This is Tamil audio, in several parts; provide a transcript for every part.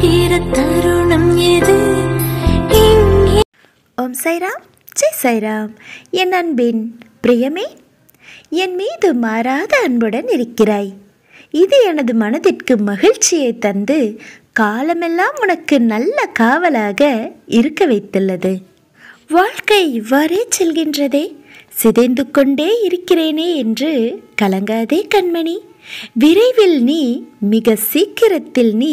விடுகிற தருணம் எது இங்கே ஓம் சைராம் ஜெய் சைராம் என் அன்பின் பிரியமே என் மீது மாறாத அன்புடன் இருக்கிறாய் இது எனது மனதிற்கு மகிழ்ச்சியை தந்து காலமெல்லாம் உனக்கு நல்ல காவலாக இருக்க வைத்துள்ளது வாழ்க்கை இவ்வாறே செல்கின்றதே சிதைந்து கொண்டே இருக்கிறேனே என்று கலங்காதே கண்மணி விரைவில் நீ மிக சீக்கிரத்தில் நீ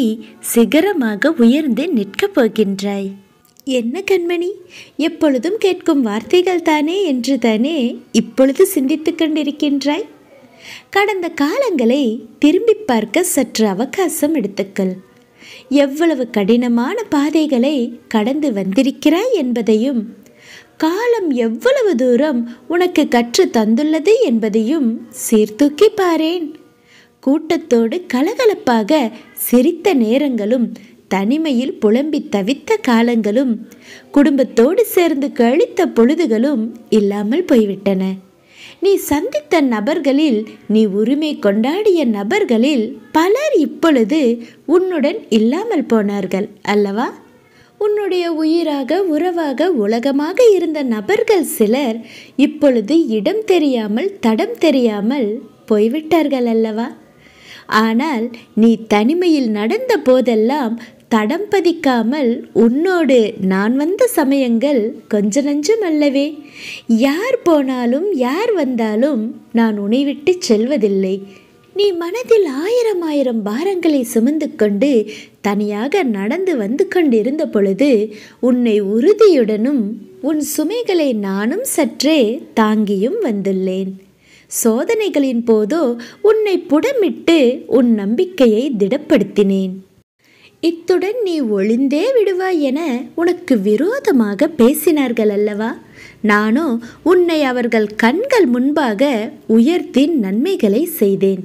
சிகரமாக உயர்ந்து நிற்கப் போகின்றாய் என்ன கண்மணி எப்பொழுதும் கேட்கும் வார்த்தைகள் தானே என்று தானே இப்பொழுது சிந்தித்துக் கொண்டிருக்கின்றாய் கடந்த காலங்களை திரும்பி பார்க்க சற்று அவகாசம் எடுத்துக்கள் எவ்வளவு கடினமான பாதைகளை கடந்து வந்திருக்கிறாய் என்பதையும் காலம் எவ்வளவு தூரம் உனக்கு கற்று தந்துள்ளது என்பதையும் சீர்தூக்கி பாரேன் கூட்டத்தோடு கலகலப்பாக சிரித்த நேரங்களும் தனிமையில் புலம்பி தவித்த காலங்களும் குடும்பத்தோடு சேர்ந்து கழித்த பொழுதுகளும் இல்லாமல் போய்விட்டன நீ சந்தித்த நபர்களில் நீ உரிமை கொண்டாடிய நபர்களில் பலர் இப்பொழுது உன்னுடன் இல்லாமல் போனார்கள் அல்லவா உன்னுடைய உயிராக உறவாக உலகமாக இருந்த நபர்கள் சிலர் இப்பொழுது இடம் தெரியாமல் தடம் தெரியாமல் போய்விட்டார்கள் அல்லவா ஆனால் நீ தனிமையில் நடந்த போதெல்லாம் தடம் பதிக்காமல் உன்னோடு நான் வந்த சமயங்கள் கொஞ்ச நஞ்சம் அல்லவே யார் போனாலும் யார் வந்தாலும் நான் உன்னை விட்டு செல்வதில்லை நீ மனதில் ஆயிரம் ஆயிரம் பாரங்களை சுமந்து கொண்டு தனியாக நடந்து வந்து கொண்டிருந்த பொழுது உன்னை உறுதியுடனும் உன் சுமைகளை நானும் சற்றே தாங்கியும் வந்துள்ளேன் சோதனைகளின் போதோ உன்னை புடமிட்டு உன் நம்பிக்கையை திடப்படுத்தினேன் இத்துடன் நீ ஒளிந்தே விடுவாய் என உனக்கு விரோதமாக பேசினார்கள் அல்லவா நானோ உன்னை அவர்கள் கண்கள் முன்பாக உயர்த்தி நன்மைகளை செய்தேன்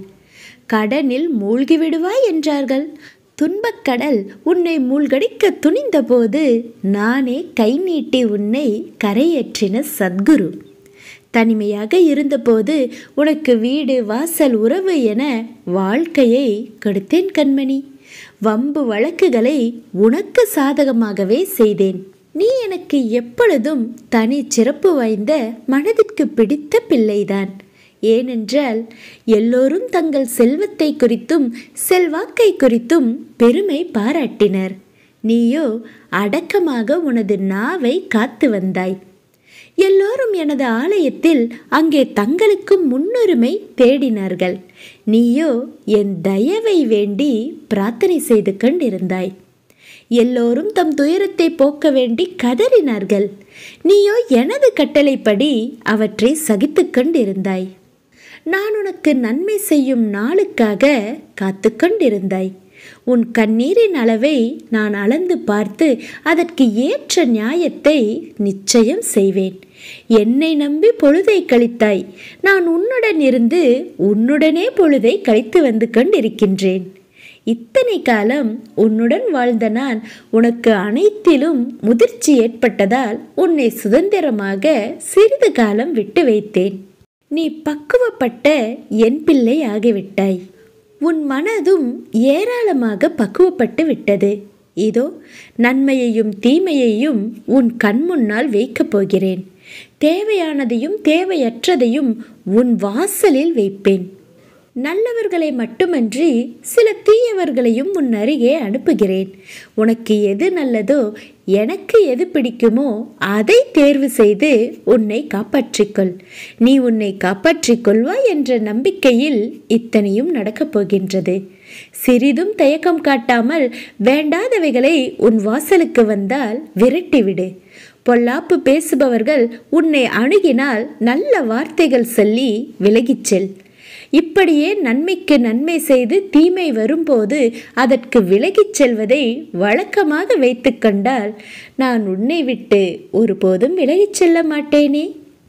கடனில் மூழ்கி விடுவாய் என்றார்கள் துன்பக்கடல் உன்னை மூழ்கடிக்க துணிந்தபோது நானே கை நீட்டி உன்னை கரையேற்றின சத்குரு தனிமையாக இருந்தபோது உனக்கு வீடு வாசல் உறவு என வாழ்க்கையை கொடுத்தேன் கண்மணி வம்பு வழக்குகளை உனக்கு சாதகமாகவே செய்தேன் நீ எனக்கு எப்பொழுதும் தனி சிறப்பு வாய்ந்த மனதிற்கு பிடித்த பிள்ளைதான் ஏனென்றால் எல்லோரும் தங்கள் செல்வத்தை குறித்தும் செல்வாக்கை குறித்தும் பெருமை பாராட்டினர் நீயோ அடக்கமாக உனது நாவை காத்து வந்தாய் எல்லோரும் எனது ஆலயத்தில் அங்கே தங்களுக்கும் முன்னுரிமை தேடினார்கள் நீயோ என் தயவை வேண்டி பிரார்த்தனை செய்து கொண்டிருந்தாய் எல்லோரும் தம் துயரத்தை போக்க வேண்டி கதறினார்கள் நீயோ எனது கட்டளைப்படி அவற்றை சகித்து கொண்டிருந்தாய் நான் உனக்கு நன்மை செய்யும் நாளுக்காக காத்து கொண்டிருந்தாய் உன் கண்ணீரின் அளவை நான் அளந்து பார்த்து அதற்கு ஏற்ற நியாயத்தை நிச்சயம் செய்வேன் என்னை நம்பி பொழுதை கழித்தாய் நான் உன்னுடன் இருந்து உன்னுடனே பொழுதை கழித்து வந்து கொண்டிருக்கின்றேன் இத்தனை காலம் உன்னுடன் வாழ்ந்த நான் உனக்கு அனைத்திலும் முதிர்ச்சி ஏற்பட்டதால் உன்னை சுதந்திரமாக சிறிது காலம் விட்டு வைத்தேன் நீ பக்குவப்பட்ட என் பிள்ளை ஆகிவிட்டாய் உன் மனதும் ஏராளமாக பக்குவப்பட்டு விட்டது இதோ நன்மையையும் தீமையையும் உன் கண் முன்னால் வைக்கப் போகிறேன் தேவையானதையும் தேவையற்றதையும் உன் வாசலில் வைப்பேன் நல்லவர்களை மட்டுமன்றி சில தீயவர்களையும் உன் அருகே அனுப்புகிறேன் உனக்கு எது நல்லதோ எனக்கு எது பிடிக்குமோ அதை தேர்வு செய்து உன்னை காப்பாற்றிக்கொள் நீ உன்னை காப்பாற்றிக் கொள்வாய் என்ற நம்பிக்கையில் இத்தனையும் நடக்கப் போகின்றது சிறிதும் தயக்கம் காட்டாமல் வேண்டாதவைகளை உன் வாசலுக்கு வந்தால் விரட்டிவிடு பொல்லாப்பு பேசுபவர்கள் உன்னை அணுகினால் நல்ல வார்த்தைகள் சொல்லி விலகிச் செல் இப்படியே நன்மைக்கு நன்மை செய்து தீமை வரும்போது அதற்கு விலகிச் செல்வதை வழக்கமாக வைத்துக்கொண்டால் நான் உன்னை விட்டு ஒருபோதும் விலகிச் செல்ல மாட்டேனே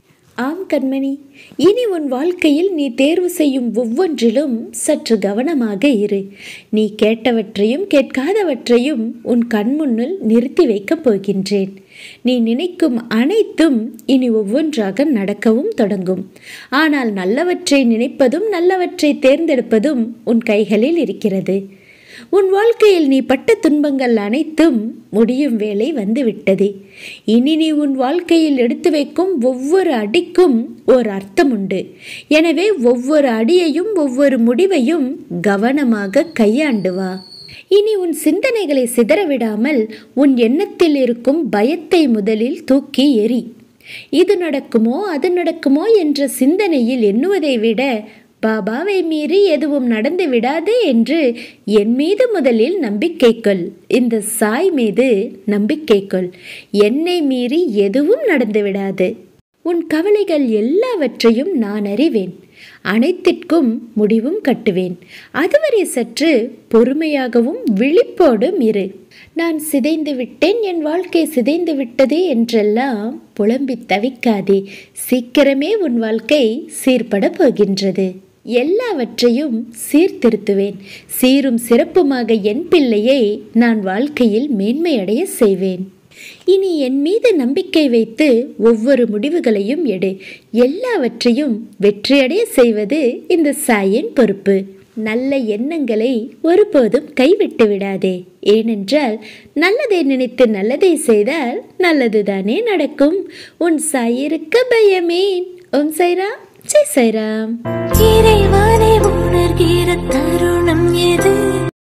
ஆம் கண்மணி இனி உன் வாழ்க்கையில் நீ தேர்வு செய்யும் ஒவ்வொன்றிலும் சற்று கவனமாக இரு நீ கேட்டவற்றையும் கேட்காதவற்றையும் உன் கண்முன்னில் நிறுத்தி வைக்கப் போகின்றேன் நீ நினைக்கும் அனைத்தும் இனி ஒவ்வொன்றாக நடக்கவும் தொடங்கும் ஆனால் நல்லவற்றை நினைப்பதும் நல்லவற்றை தேர்ந்தெடுப்பதும் உன் கைகளில் இருக்கிறது உன் வாழ்க்கையில் நீ பட்ட துன்பங்கள் அனைத்தும் முடியும் வேலை வந்துவிட்டது இனி நீ உன் வாழ்க்கையில் எடுத்து வைக்கும் ஒவ்வொரு அடிக்கும் ஓர் அர்த்தம் உண்டு எனவே ஒவ்வொரு அடியையும் ஒவ்வொரு முடிவையும் கவனமாக கையாண்டு வா இனி உன் சிந்தனைகளை சிதறவிடாமல் உன் எண்ணத்தில் இருக்கும் பயத்தை முதலில் தூக்கி எறி இது நடக்குமோ அது நடக்குமோ என்ற சிந்தனையில் எண்ணுவதை விட பாபாவை மீறி எதுவும் நடந்து விடாது என்று என் மீது முதலில் நம்பிக்கை கொள் இந்த சாய் மீது நம்பிக்கை கொள் என்னை மீறி எதுவும் நடந்து விடாது உன் கவலைகள் எல்லாவற்றையும் நான் அறிவேன் அனைத்திற்கும் முடிவும் கட்டுவேன் அதுவரை சற்று பொறுமையாகவும் விழிப்போடும் இரு நான் சிதைந்து விட்டேன் என் வாழ்க்கை சிதைந்து விட்டது என்றெல்லாம் புலம்பித் தவிக்காதே சீக்கிரமே உன் வாழ்க்கை சீர்பட போகின்றது எல்லாவற்றையும் சீர்திருத்துவேன் சீரும் சிறப்புமாக என் பிள்ளையை நான் வாழ்க்கையில் மேன்மையடைய செய்வேன் இனி என் மீது நம்பிக்கை வைத்து ஒவ்வொரு முடிவுகளையும் எடு எல்லாவற்றையும் வெற்றியடைய செய்வது இந்த சாயின் பொறுப்பு நல்ல எண்ணங்களை ஒருபோதும் கைவிட்டு விடாதே ஏனென்றால் நல்லதை நினைத்து நல்லதை செய்தால் நல்லதுதானே நடக்கும் உன் சாயிருக்க பயமேன் ஓம் சைராம் ஜெய் சைராம் இறைவனை உணர்கிற தருணம் எது